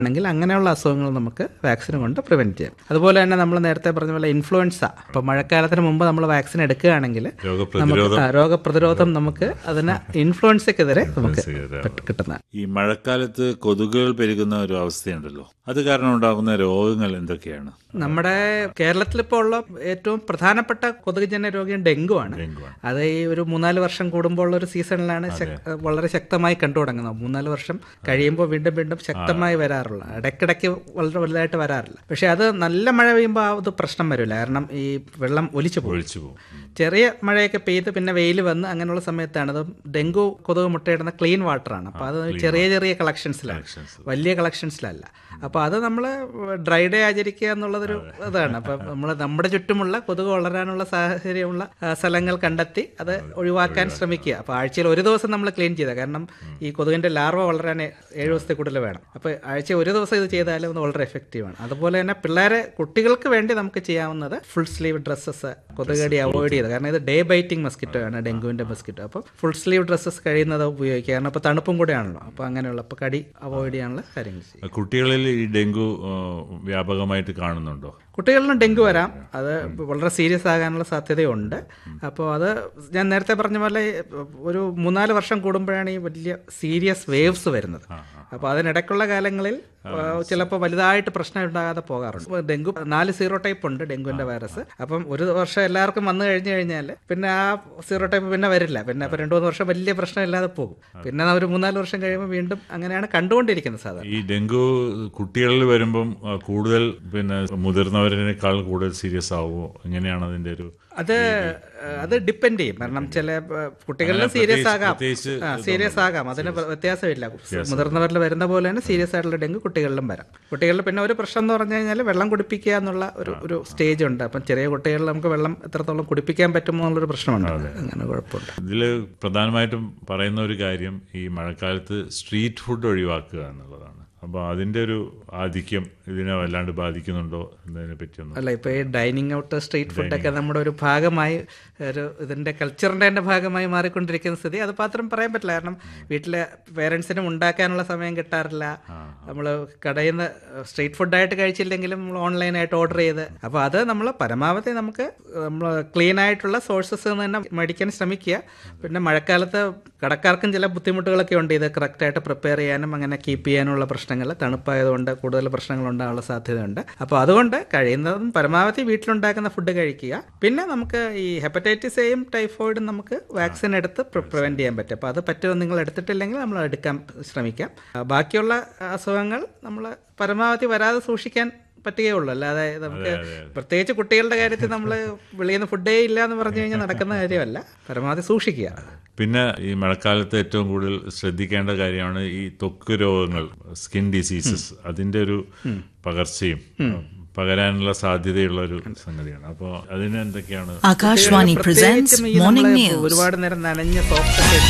ആണെങ്കിൽ അങ്ങനെയുള്ള അസുഖങ്ങൾ നമുക്ക് വാക്സിൻ കൊണ്ട് പ്രിവെന്റ് ചെയ്യാം അതുപോലെ തന്നെ നമ്മൾ നേരത്തെ പറഞ്ഞ പോലെ ഇൻഫ്ലുവൻസ ഇപ്പൊ മഴക്കാലത്തിന് മുമ്പ് നമ്മൾ വാക്സിൻ എടുക്കുകയാണെങ്കിൽ നമുക്ക് രോഗപ്രതിരോധം ആ, രോഗപ്രതിരോധം നമുക്ക് അതിന് ഇൻഫ്ലുവൻസയ്ക്കെതിരെ നമുക്ക് ഇൻഫ്ലുവൻസയ്ക്കെതിരെ കിട്ട- കിട്ടുന്നതാണ് ഈ മഴക്കാലത്ത് കൊതുകുകൾ പെരുകുന്ന ഒരു അവസ്ഥയുണ്ടല്ലോ അത് കാരണം ഉണ്ടാകുന്ന രോഗങ്ങൾ എന്തൊക്കെയാണ് നമ്മുടെ കേരളത്തിൽ ഇപ്പോൾ ഉള്ള ഏറ്റവും പ്രധാനപ്പെട്ട കൊതുകുജന്യ രോഗം ഡെങ്കു ആണ് ഡെങ്കു ആണ്. അത് ഈ ഒരു മൂന്നാല് വർഷം കൂടുമ്പോൾ ഉള്ള ഒരു സീസണിലാണ് ശക്- വളരെ ശക്തമായി കണ്ടു തുടങ്ങുന്നത് മൂന്നാല് വർഷം കഴിയുമ്പോൾ വീണ്ടും വീണ്ടും ശക്തമായി വരാറുള്ള ഇടയ്ക്കിടയ്ക്ക് വളരെ വലുതായിട്ട് വരാറില്ല പക്ഷെ അത് നല്ല മഴ പെയ്യുമ്പോൾ അത് പ്രശ്നം വരില്ല കാരണം ഈ വെള്ളം ഒലിച്ചു പോകും ഒഴിച്ചു പോകും ചെറിയ മഴയൊക്കെ പെയ്ത് പിന്നെ വെയിൽ വന്ന് അങ്ങനെയുള്ള സമയത്താണ് അത് ഡെങ്കു കൊതുക് മുട്ടയിടുന്ന ക്ലീൻ വാട്ടറാണ് അപ്പോൾ അത് ചെറിയ ചെറിയ കളക്ഷൻസിലാണ് വലിയ കളക്ഷൻസിലല്ല അപ്പോൾ അത് നമ്മൾ ഡ്രൈ ഡേ ആചരിക്കുക എന്നുള്ളതൊരു ഇതാണ് അപ്പം നമ്മൾ നമ്മുടെ ചുറ്റുമുള്ള കൊതുക് വളരാനുള്ള സാഹചര്യമുള്ള ആ, സ്ഥലങ്ങൾ കണ്ടെത്തി അത് ഒഴിവാക്കാൻ ശ്രമിക്കുക അപ്പോൾ ആഴ്ചയിൽ ഒരു ദിവസം നമ്മൾ ക്ലീൻ ചെയ്താൽ കാരണം ഈ കൊതുകിൻ്റെ ലാർവ വളരാൻ ഏഴ് ദിവസത്തെ കൂടുതൽ വേണം അപ്പോൾ ആഴ്ച ഒരു ദിവസം ഇത് ചെയ്താലും അത് വളരെ എഫക്റ്റീവാണ് അതുപോലെ തന്നെ പിള്ളേരെ കുട്ടികൾക്ക് വേണ്ടി നമുക്ക് ചെയ്യാവുന്നത് ഫുൾ സ്ലീവ് ഡ്രസ്സസ് കൊതുകടി അവോയ്ഡ് ചെയ്ത് കാരണം ഇത് ഡേ ബൈറ്റിംഗ് മസ്കിറ്റോ ആണ് ഡെങ്കുവിൻ്റെ മസ്കിറ്റോ അപ്പോൾ ഫുൾ സ്ലീവ് ഡ്രസ്സസ് കഴിയുന്നത് ഉപയോഗിക്കുക കാരണം ഇപ്പോൾ തണുപ്പും കൂടെയാണല്ലോ അപ്പോൾ അങ്ങനെയുള്ള അപ്പോൾ കടി അവോയ്ഡ് ചെയ്യാനുള്ള കാര്യങ്ങൾ ചെയ്യും കുട്ടികളിൽ ഈ ഡെങ്കു ആ, വ്യാപകമായിട്ട് കാണുന്നുണ്ടോ കുട്ടികളിലും ഡെങ്കു വരാം അത് വളരെ സീരിയസ് ആകാനുള്ള സാധ്യതയുണ്ട് അപ്പോൾ അത് ഞാൻ നേരത്തെ പറഞ്ഞ പോലെ ഒരു മൂന്നാല് വർഷം കൂടുമ്പോഴാണ് ഈ വലിയ സീരിയസ് വേവ്സ് വരുന്നത് അപ്പോൾ അതിനിടയ്ക്കുള്ള കാലങ്ങളിൽ ചിലപ്പോൾ വലുതായിട്ട് പ്രശ്നം ഉണ്ടാകാതെ പോകാറുണ്ട് ഇപ്പോൾ ഡെങ്കു നാല് സീറോ ടൈപ്പ് ഉണ്ട് ഡെങ്കുവിൻ്റെ വൈറസ് അപ്പം ഒരു വർഷം എല്ലാവർക്കും വന്നു കഴിഞ്ഞു കഴിഞ്ഞാൽ പിന്നെ ആ സീറോ ടൈപ്പ് പിന്നെ വരില്ല പിന്നെ അപ്പോൾ രണ്ട് മൂന്ന് വർഷം വലിയ പ്രശ്നമില്ലാതെ പോകും പിന്നെ ഒരു മൂന്നാല് വർഷം കഴിയുമ്പോൾ വീണ്ടും അങ്ങനെയാണ് കണ്ടുകൊണ്ടിരിക്കുന്നത് സാധാരണ ഈ ഡെങ്കു കുട്ടികളിൽ വരുമ്പം ആ, കൂടുതൽ പിന്നെ മുതിർന്നവരിനേക്കാൾ കൂടുതൽ സീരിയസ് ആവുമോ എങ്ങനെയാണ് അതിന്റെ ഒരു അത് അത് ഡിപ്പെൻഡ് ചെയ്യും കാരണം ചില ഏഹ്, കുട്ടികളിലും സീരിയസ് ആകാം പ്രത്യേകിച്ച് ആ സീരിയസ് ആകാം അതിന് വ്യത്യാസമില്ല മുതിർന്നവരിൽ വരുന്ന പോലെ തന്നെ സീരിയസ് ആയിട്ടുള്ള ഡെങ്കു കുട്ടികളിലും വരാം കുട്ടികളിൽ പിന്നെ ഒരു പ്രശ്നം എന്ന് പറഞ്ഞു കഴിഞ്ഞാൽ വെള്ളം കുടിപ്പിക്കുക എന്നുള്ള ഒരു ഒരു സ്റ്റേജ് ഉണ്ട് അപ്പം ചെറിയ കുട്ടികളിൽ നമുക്ക് വെള്ളം എത്രത്തോളം കുടിപ്പിക്കാൻ പറ്റുമോ എന്നുള്ളൊരു പ്രശ്നമുണ്ട് അങ്ങനെ കുഴപ്പമുണ്ട് ഇതിൽ പ്രധാനമായിട്ടും പറയുന്ന ഒരു കാര്യം ഈ മഴക്കാലത്ത് സ്ട്രീറ്റ് ഫുഡ് ഒഴിവാക്കുക എന്നുള്ളതാണ് അപ്പോൾ അതിന്റെ ഒരു ആധിക്യം ഇതിനെ വല്ലാണ്ട് ബാധിക്കുന്നുണ്ടോ എന്നതിനെ പറ്റിയൊന്നും അല്ല ഇപ്പോൾ ഈ ഡൈനിങ് ഔട്ട് സ്ട്രീറ്റ് ഫുഡൊക്കെ നമ്മുടെ ഒരു ഭാഗമായി ഒരു ഇതിൻ്റെ കൾച്ചറിൻ്റെ തന്നെ ഭാഗമായി മാറിക്കൊണ്ടിരിക്കുന്ന സ്ഥിതി അത് മാത്രം പറയാൻ പറ്റില്ല കാരണം വീട്ടിലെ പേരൻസിനും ഉണ്ടാക്കാനുള്ള സമയം കിട്ടാറില്ല നമ്മൾ കടയിൽ നിന്ന് സ്ട്രീറ്റ് ഫുഡായിട്ട് കഴിച്ചില്ലെങ്കിലും നമ്മൾ ഓൺലൈനായിട്ട് ഓർഡർ ചെയ്ത് അപ്പോൾ അത് നമ്മൾ പരമാവധി നമുക്ക് നമ്മൾ ക്ലീൻ ആയിട്ടുള്ള സോഴ്സസ് തന്നെ മേടിക്കാൻ ശ്രമിക്കുക പിന്നെ മഴക്കാലത്ത് കടക്കാർക്കും ചില ബുദ്ധിമുട്ടുകളൊക്കെ ഉണ്ട് ഇത് കറക്റ്റായിട്ട് പ്രിപ്പയർ ചെയ്യാനും അങ്ങനെ കീപ്പ് ചെയ്യാനുള്ള പ്രശ്നങ്ങൾ തണുപ്പായതുകൊണ്ട് കൂടുതൽ പ്രശ്നങ്ങൾ ഉണ്ടാകാനുള്ള സാധ്യതയുണ്ട് അപ്പോൾ അതുകൊണ്ട് കഴിയുന്നതും പരമാവധി വീട്ടിലുണ്ടാക്കുന്ന ഫുഡ് കഴിക്കുക പിന്നെ നമുക്ക് ഈ ഹെപ്പറ്റൈറ്റിസ് എയും ടൈഫോയിഡും നമുക്ക് വാക്സിൻ എടുത്ത് പ്രിവെൻറ്റ് ചെയ്യാൻ പറ്റും അപ്പോൾ അത് പറ്റുമോ നിങ്ങൾ എടുത്തിട്ടില്ലെങ്കിൽ നമ്മൾ എടുക്കാൻ ശ്രമിക്കാം ആ, ബാക്കിയുള്ള അസുഖങ്ങൾ നമ്മൾ പരമാവധി വരാതെ സൂക്ഷിക്കാൻ പറ്റുകയുള്ളൂ അല്ലാതെ നമുക്ക് പ്രത്യേകിച്ച് കുട്ടികളുടെ കാര്യത്തിൽ നമ്മൾ വെളിയിൽ നിന്ന് ഫുഡേ ഇല്ല എന്ന് പറഞ്ഞു കഴിഞ്ഞാൽ നടക്കുന്ന കാര്യമല്ല പരമാവധി സൂക്ഷിക്കുക പിന്നെ ഈ മഴക്കാലത്ത് ഏറ്റവും കൂടുതൽ ശ്രദ്ധിക്കേണ്ട കാര്യമാണ് ഈ ത്വക്ക് രോഗങ്ങൾ സ്കിൻ ഡിസീസസ് അതിന്റെ ഒരു പകർച്ചയും പകരാനുള്ള സാധ്യതയുള്ള ഒരു സംഗതിയാണ് അപ്പോൾ അതിന് എന്തൊക്കെയാണ് Akashvani presents പ്രത്യേകിച്ചും ഈ Morning നമ്മള് News. ഒരുപാട് നേരം നനഞ്ഞ സോക്സ് ഒക്കെ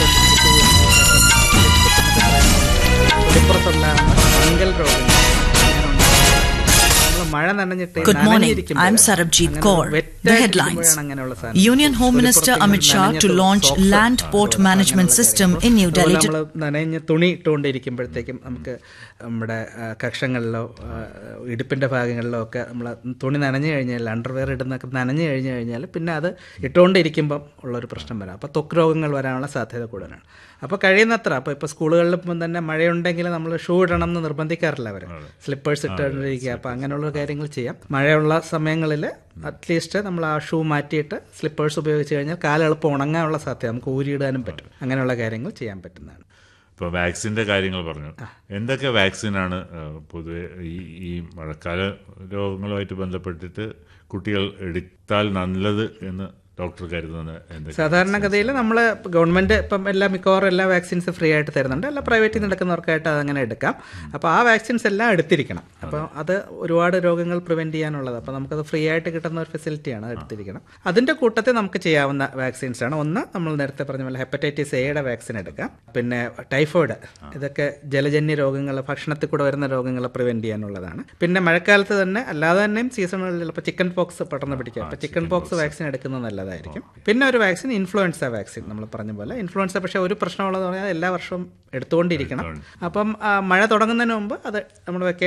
ഇട്ടുകൊണ്ടിരിക്കുമ്പോൾ ഫംഗൽ രോഗങ്ങൾ നമ്മള് മഴ നനഞ്ഞിട്ട് Good morning. നനഞ്ഞിരിക്കുമ്പോൾ I'm Sarabjit അങ്ങനെ Kaur. wet The ആയിട്ട് headlines. ഇരിക്കുമ്പോഴാണ് അങ്ങനെയുള്ള സാധനം. Union Home Minister തൊലിപ്പുറത്ത് Amit Shah നനഞ്ഞ to launch socks, land ആ, port അങ്ങനെയുള്ള management system in New അതുപോലെ Delhi. നമ്മള് നനഞ്ഞ തുണി ഇട്ടുകൊണ്ടിരിക്കുമ്പോഴത്തേക്കും നമുക്ക് നമ്മുടെ ആ, കക്ഷങ്ങളിലോ ആ, ഇടുപ്പിന്റെ ഭാഗങ്ങളിലോ ഒക്കെ നമ്മൾ തുണി നനഞ്ഞു കഴിഞ്ഞാൽ അണ്ടർവെയർ ഇടുന്നൊക്കെ നനഞ്ഞു കഴിഞ്ഞു കഴിഞ്ഞാൽ പിന്നെ അത് ഇട്ടുകൊണ്ടിരിക്കുമ്പം ഉള്ളൊരു പ്രശ്നം വരാം അപ്പോൾ ത്വക്ക് രോഗങ്ങൾ വരാനുള്ള സാധ്യത കൂടുതലാണ് അപ്പോൾ കഴിയുന്നത്ര അപ്പോൾ ഇപ്പോൾ സ്കൂളുകളിൽ ഇപ്പം തന്നെ മഴയുണ്ടെങ്കിൽ നമ്മൾ ഷൂ ഇടണം എന്ന് നിർബന്ധിക്കാറില്ല അവർ സ്ലിപ്പേഴ്സ് ഇട്ടുകൊണ്ടിരിക്കുക അപ്പോൾ അങ്ങനെയുള്ള കാര്യങ്ങൾ ചെയ്യാം മഴയുള്ള സമയങ്ങളിൽ അറ്റ്ലീസ്റ്റ് നമ്മൾ ആ ഷൂ മാറ്റിയിട്ട് സ്ലിപ്പേഴ്സ് ഉപയോഗിച്ച് കഴിഞ്ഞാൽ കാലെളുപ്പം ഉണങ്ങാനുള്ള സാധ്യത നമുക്ക് ഊരിയിടാനും പറ്റും അങ്ങനെയുള്ള കാര്യങ്ങൾ ചെയ്യാൻ പറ്റുന്നതാണ് ഇപ്പോൾ വാക്സിൻ്റെ കാര്യങ്ങൾ പറഞ്ഞു എന്തൊക്കെ വാക്സിനാണ് ആ, പൊതുവെ ഈ ഈ മഴക്കാല രോഗങ്ങളുമായിട്ട് ബന്ധപ്പെട്ടിട്ട് കുട്ടികൾ എടുത്താൽ നല്ലത് എന്ന് ഡോക്ടർ കരുതുന്നത് എന്തൊക്കെ സാധാരണഗതിയിൽ നമ്മൾ ഗവൺമെന്റ് ഇപ്പം എല്ലാ മിക്കവാറും എല്ലാ വാക്സിൻസ് ഫ്രീ ആയിട്ട് തരുന്നുണ്ട് എല്ലാ പ്രൈവറ്റിൽ നടക്കുന്നവർക്കായിട്ട് അതങ്ങനെ എടുക്കാം അപ്പോൾ ആ വാക്സിൻസ് എല്ലാം എടുത്തിരിക്കണം അപ്പോൾ അത് ഒരുപാട് രോഗങ്ങൾ പ്രിവെന്റ് ചെയ്യാനുള്ളത് അപ്പോൾ നമുക്കത് ഫ്രീ ആയിട്ട് കിട്ടുന്ന ഒരു ഫെസിലിറ്റിയാണ് അത് എടുത്തിരിക്കണം അതിന്റെ കൂട്ടത്തിൽ നമുക്ക് ചെയ്യാവുന്ന വാക്സിൻസ് ആണ് ഒന്ന് നമ്മൾ നേരത്തെ പറഞ്ഞ പോലെ ഹെപ്പറ്റൈറ്റിസ് എയുടെ വാക്സിൻ എടുക്കാം പിന്നെ ടൈഫോയിഡ് ഇതൊക്കെ ജലജന്യ രോഗങ്ങൾ ഭക്ഷണത്തിൽ കൂടെ വരുന്ന രോഗങ്ങൾ പ്രിവെന്റ് ചെയ്യാനുള്ളതാണ് പിന്നെ മഴക്കാലത്ത് തന്നെ അല്ലാതെ തന്നെയും സീസണുകളിൽ ചിലപ്പോൾ ചിക്കൻ പോക്സ് പെട്ടെന്ന് പിടിക്കാം അപ്പോൾ ചിക്കൻ പോക്സ് വാക്സിൻ എടുക്കുന്നത് നല്ലതായിരിക്കും പിന്നെ ഒരു വാക്സിൻ ഇൻഫ്ലുവൻസ വാക്സിൻ നമ്മൾ പറഞ്ഞ പോലെ ഇൻഫ്ലുവൻസ പക്ഷേ ഒരു പ്രശ്നമുള്ളത് പറഞ്ഞാൽ എല്ലാ വർഷവും എടുത്തുകൊണ്ടിരിക്കണം അപ്പം ആ, മഴ തുടങ്ങുന്നതിന് മുമ്പ് അത് നമ്മൾ വെക്കേഷൻ